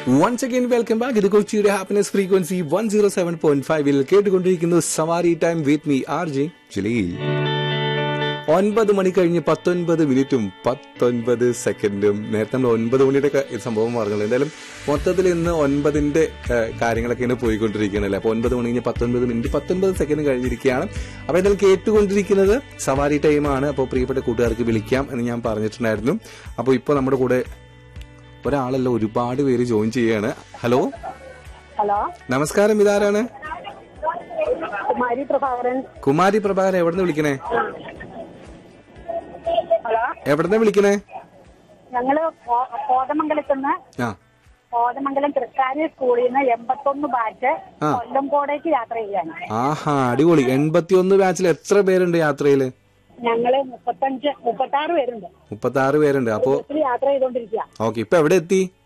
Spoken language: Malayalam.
വൺസ് അഗൈൻ വെൽക്കം ബാക്ക് ഇത് കൊച്ചിയുടെ happiness frequency one zero seven point ഫൈവിൽ കേട്ടുകൊണ്ടിരിക്കുന്നു Savari time with me R J Jaleel ഒൻപത് മണി കഴിഞ്ഞ് പത്തൊൻപത് മിനിറ്റും പത്തൊൻപത് സെക്കൻഡും നേരത്തെ നമ്മൾ ഒൻപത് മണിയുടെ ക- സംഭവം പറഞ്ഞത് എന്തായാലും മൊത്തത്തിൽ ഇന്ന് ഒൻപതിന്റെ ഏഹ്, കാര്യങ്ങളൊക്കെയാണ് പോയിക്കൊണ്ടിരിക്കുകയാണല്ലേ അപ്പൊ ഒൻപത് മണി കഴിഞ്ഞ് പത്തൊൻപത് മിനിറ്റ് പത്തൊൻപത് സെക്കൻഡ് കഴിഞ്ഞിരിക്കുകയാണ് അപ്പൊ എന്തായാലും കേട്ടുകൊണ്ടിരിക്കുന്നത് സവാരി ടൈമാണ് അപ്പോൾ പ്രിയപ്പെട്ട കൂട്ടുകാർക്ക് വിളിക്കാം എന്ന് ഞാൻ പറഞ്ഞിട്ടുണ്ടായിരുന്നു അപ്പോൾ ഇപ്പോൾ നമ്മുടെ കൂടെ ഒരാളല്ല ഒരുപാട് പേര് ജോയിൻ ചെയ്യാണ് ഹലോ ഹലോ നമസ്കാരം ഇതാരാണ് കുമാരി പ്രഭാകരൻ കുമാരി പ്രഭാകരൻ എവിടുന്ന് വിളിക്കണേ ഹലോ എവിടുന്ന് വിളിക്കണേ ഞങ്ങള് കോ- കോതമംഗലത്തുനിന്ന് ആ കോതമംഗലം തൃക്കാരി സ്കൂളിൽ നിന്ന് എൺപത്തൊന്ന് ബാച്ച് ആ. കൊല്ലംകോടേക്ക് യാത്ര ചെയ്യാണ് ആഹാ അടിപൊളി എൺപത്തിയൊന്ന് ബാച്ചിൽ എത്ര പേരുണ്ട് യാത്രയില് ഞങ്ങള് മുപ്പത്തഞ്ച് മുപ്പത്തി ആറ് പേരുണ്ട് മുപ്പത്തി ആറ് പേരുണ്ട് അപ്പോ ബസ്സിൽ യാത്ര ചെയ്തോണ്ടിരിക്കുക ഓക്കെ ഇപ്പൊ എവിടെ എത്തി